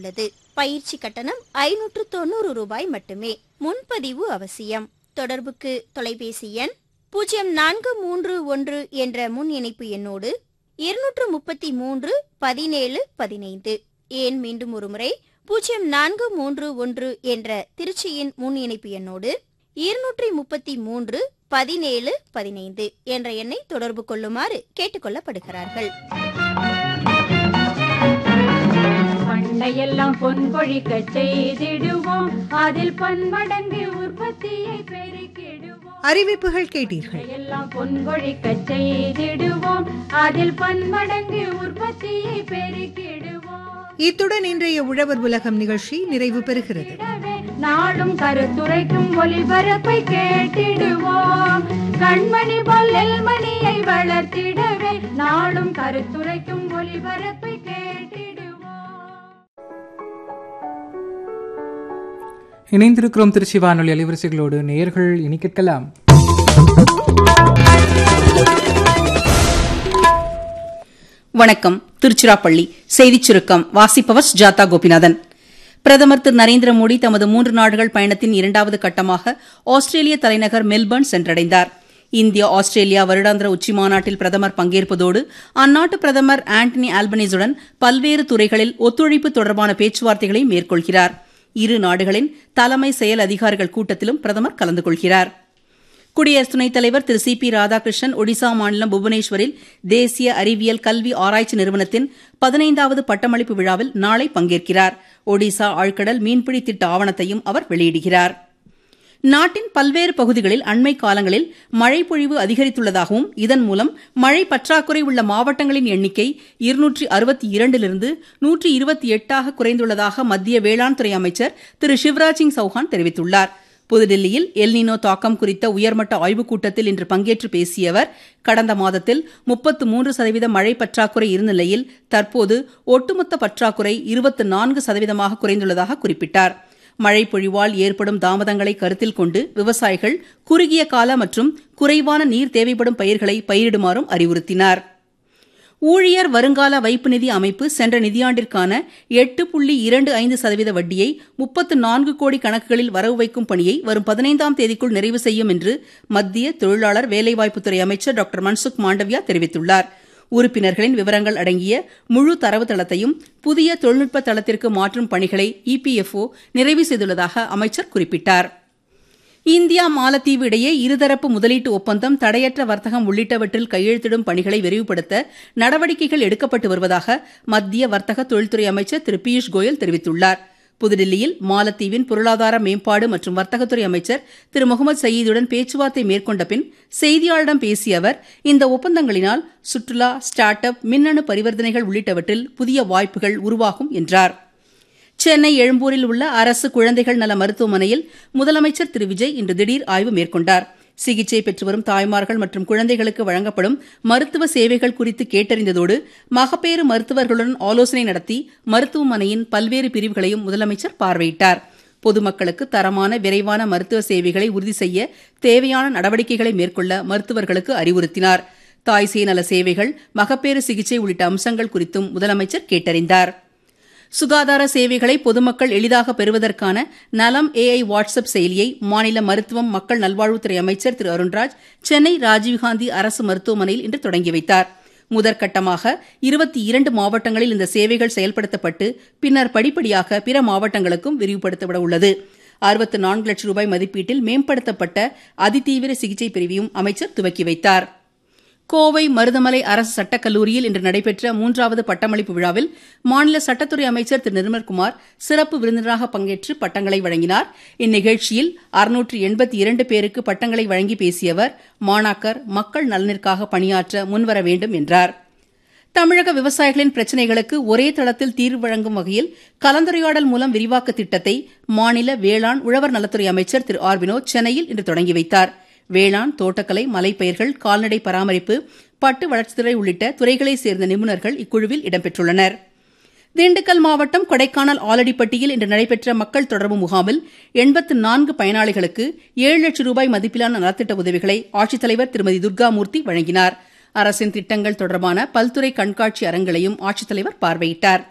உள்ளது பயிற்சி கட்டணம் ஐநூற்று தொண்ணூறு ரூபாய் மட்டுமே முன்பதிவு அவசியம் தொடர்புக்கு தொலைபேசி எண் பூஜ்ஜியம் நான்கு மூன்று ஒன்று என்ற முன் இணைப்பு எண்ணோடு இருநூற்று முப்பத்தி மூன்று பதினேழு பதினைந்து ஏன் மீண்டும் ஒருமுறை பூஜ்ஜியம் நான்கு மூன்று ஒன்று என்ற திருச்சியின் முன் இணைப்பு எண்ணோடு இருநூற்றி முப்பத்தி மூன்று பதினேழு பதினைந்து என்ற எண்ணை தொடர்பு கொள்ளுமாறு கேட்டுக்கொள்ளப்படுகிறார்கள் பண்டையெல்லாம் பொன் கொழிக்க செய்திடுவோம் அதில் பன்மடங்கு உற்பத்தியை பெருக்கிடுவோம் அறிவிப்புகள் கேட்டீர்கள் எல்லாம் பொன் கொழிக்க செய்திடுவோம் அதில் பன்மடங்கு உற்பத்தியை பெருக்கிடுவோம் இத்துடன் இன்றைய உழவர் உலகம் நிகழ்ச்சி நிறைவு பெறுகிறது இடவே நாடும் கருத்துரைக்கும் ஒளிபரப்பை கேட்டிடுவோம் கண்மணி பொல்லில் மணியை வளர்த்திடவே நாடும் கருத்துரைக்கும் ஒளிபரப்பை கேட்டிடுவோம் இணைந்திருக்கிறோம் திருச்சி வானொலி அலைவரிசைகளோடு நேயர்கள் இனி கேட்கலாம் வணக்கம் திருச்சிராப்பள்ளி செய்திச் சுருக்கம் வாசிப்பவர் ஜாதா கோபிநாதன் பிரதமர் திரு நரேந்திர மோடி தமது மூன்று நாடுகள் பயணத்தின் இரண்டாவது கட்டமாக ஆஸ்திரேலிய தலைநகர் மெல்பர்ன் சென்றடைந்தார் இந்தியா ஆஸ்திரேலியா வருடாந்திர உச்சிமாநாட்டில் பிரதமர் பங்கேற்பதோடு அந்நாட்டு பிரதமர் ஆண்டனி ஆல்பனீஸுடன் பல்வேறு துறைகளில் ஒத்துழைப்பு தொடர்பான பேச்சுவார்த்தைகளை மேற்கொள்கிறார் இரு நாடுகளின் தலைமை செயல் அதிகாரிகள் கூட்டத்திலும் பிரதமர் கலந்து கொள்கிறார் குடியரசு துணைத் தலைவர் திரு சி பி ராதாகிருஷ்ணன் ஒடிசா மாநிலம் புவனேஸ்வரில் தேசிய அறிவியல் கல்வி ஆராய்ச்சி நிறுவனத்தின் பதினைந்தாவது பட்டமளிப்பு விழாவில் நாளை பங்கேற்கிறார் ஒடிசா ஆழ்கடல் மீன்பிடி திட்ட ஆவணத்தையும் அவர் வெளியிடுகிறார் நாட்டின் பல்வேறு பகுதிகளில் அண்மை காலங்களில் மழை பொழிவு அதிகரித்துள்ளதாகவும் இதன் மூலம் மழை பற்றாக்குறை உள்ள மாவட்டங்களின் எண்ணிக்கை இருநூற்றி அறுபத்தி இரண்டிலிருந்து நூற்றி இருபத்தி எட்டாக குறைந்துள்ளதாக மத்திய வேளாண் துறை அமைச்சர் திரு சிவராஜ் சிங் சௌஹான் தெரிவித்துள்ளார் புதுடில்லியில் எல்னினோ தாக்கம் குறித்த உயர்மட்ட ஆய்வுக் கூட்டத்தில் இன்று பங்கேற்று பேசிய அவர் கடந்த மாதத்தில் முப்பத்து மூன்று சதவீத மழை பற்றாக்குறை இருந்த நிலையில் தற்போது ஒட்டுமொத்த பற்றாக்குறை இருபத்து நான்கு சதவீதமாக குறைந்துள்ளதாக குறிப்பிட்டார் மழை பொழிவால் ஏற்படும் தாமதங்களை கருத்தில் கொண்டு விவசாயிகள் குறுகிய கால மற்றும் குறைவான நீர் தேவைப்படும் பயிர்களை பயிரிடுமாறும் அறிவுறுத்தினார் ஊழியர் வருங்கால வைப்பு நிதி அமைப்பு சென்ற நிதியாண்டிற்கான எட்டு புள்ளி இரண்டு ஐந்து சதவீத வட்டியை முப்பத்து நான்கு கோடி கணக்குகளில் வரவு வைக்கும் பணியை வரும் பதினைந்தாம் தேதிக்குள் நிறைவு செய்யும் என்று மத்திய தொழிலாளர் வேலைவாய்ப்புத்துறை அமைச்சர் டாக்டர் மன்சுக் மாண்டவியா தெரிவித்துள்ளார் உறுப்பினர்களின் விவரங்கள் அடங்கிய முழு தரவு தளத்தையும் புதிய தொழில்நுட்ப தளத்திற்கு மாற்றும் பணிகளை இபிஎஃப்ஓ நிறைவு செய்துள்ளதாக அமைச்சர் குறிப்பிட்டார் இந்தியா மாலத்தீவு இடையே இருதரப்பு முதலீட்டு ஒப்பந்தம் தடையற்ற வர்த்தகம் உள்ளிட்டவற்றில் கையெழுத்திடும் பணிகளை விரைவுபடுத்த நடவடிக்கைகள் எடுக்கப்பட்டு வருவதாக மத்திய வர்த்தக தொழில்துறை அமைச்சர் திரு பியூஷ் கோயல் தெரிவித்துள்ளார் புதுடில்லியில் மாலத்தீவின் பொருளாதார மேம்பாடு மற்றும் வர்த்தகத்துறை அமைச்சர் திரு முகமது சயீதுடன் பேச்சுவார்த்தை மேற்கொண்ட பின் செய்தியாளரிடம் பேசிய அவர் இந்த ஒப்பந்தங்களினால் சுற்றுலா ஸ்டார்ட் அப் மின்னணு பரிவர்த்தனைகள் உள்ளிட்டவற்றில் புதிய வாய்ப்புகள் உருவாகும் என்றார் சென்னை எழும்பூரில் உள்ள அரசு குழந்தைகள் நல மருத்துவமனையில் முதலமைச்சர் திரு விஜய் இன்று திடீர் ஆய்வு மேற்கொண்டார் சிகிச்சை பெற்று வரும் தாய்மார்கள் மற்றும் குழந்தைகளுக்கு வழங்கப்படும் மருத்துவ சேவைகள் குறித்து கேட்டறிந்ததோடு மகப்பேறு மருத்துவர்களுடன் ஆலோசனை நடத்தி மருத்துவமனையின் பல்வேறு பிரிவுகளையும் முதலமைச்சர் பார்வையிட்டார் பொதுமக்களுக்கு தரமான விரைவான மருத்துவ சேவைகளை உறுதி செய்ய தேவையான நடவடிக்கைகளை மேற்கொள்ள மருத்துவர்களுக்கு அறிவுறுத்தினார் தாய் சேய் நல சேவைகள் மகப்பேறு சிகிச்சை உள்ளிட்ட அம்சங்கள் குறித்தும் முதலமைச்சர் கேட்டறிந்தார் சுகாதார சேவைகளை பொதுமக்கள் எளிதாக பெறுவதற்கான நலம் ஏஐ வாட்ஸ்அப் செயலியை மாநில மருத்துவம் மக்கள் நல்வாழ்வுத்துறை அமைச்சர் திரு அருண்ராஜ் சென்னை ராஜீவ்காந்தி அரசு மருத்துவமனையில் இன்று தொடங்கி வைத்தார் முதற்கட்டமாக இருபத்தி இரண்டு மாவட்டங்களில் இந்த சேவைகள் செயல்படுத்தப்பட்டு பின்னர் படிப்படியாக பிற மாவட்டங்களுக்கும் விரிவுபடுத்தப்பட உள்ளது அறுபத்து நான்கு லட்சம் ரூபாய் மதிப்பீட்டில் மேம்படுத்தப்பட்ட அதிதீவிர சிகிச்சை பிரிவையும் அமைச்சர் துவக்கி வைத்தார் கோவை மருதமலை அரசு சட்டக் கல்லூரியில் இன்று நடைபெற்ற மூன்றாவது பட்டமளிப்பு விழாவில் மாநில சட்டத்துறை அமைச்சர் திரு நிர்மல்குமார் சிறப்பு விருந்தினராக பங்கேற்று பட்டங்களை வழங்கினார் இந்நிகழ்ச்சியில் அறுநூற்று எண்பத்தி இரண்டு பேருக்கு பட்டங்களை வழங்கி பேசிய அவர் மாணாக்கர் மக்கள் நலனிற்காக பணியாற்ற முன்வர வேண்டும் என்றார் தமிழக விவசாயிகளின் பிரச்சினைகளுக்கு ஒரே தளத்தில் தீர்வு வழங்கும் வகையில் கலந்துரையாடல் மூலம் விரிவாக்க திட்டத்தை மாநில வேளாண் உழவர் நலத்துறை அமைச்சர் திரு ஆர் வினோத் சென்னையில் இன்று தொடங்கி வைத்தார் வேளாண் தோட்டக்கலை மலைப்பயிர்கள் கால்நடை பராமரிப்பு பட்டு வளர்ச்சித்துறை உள்ளிட்ட துறைகளைச் சேர்ந்த நிபுணர்கள் இக்குழுவில் இடம்பெற்றுள்ளனர் திண்டுக்கல் மாவட்டம் கொடைக்கானல் ஆலடிப்பட்டியில் இன்று நடைபெற்ற மக்கள் தொடர்பு முகாமில் எண்பத்து நான்கு பயனாளிகளுக்கு ஏழு லட்சம் ரூபாய் மதிப்பிலான நலத்திட்ட உதவிகளை ஆட்சித்தலைவர் திருமதி துர்காமூர்த்தி வழங்கினார் அரசின் திட்டங்கள் தொடர்பான பல்துறை கண்காட்சி அரங்குகளையும் ஆட்சித்தலைவர் பார்வையிட்டார்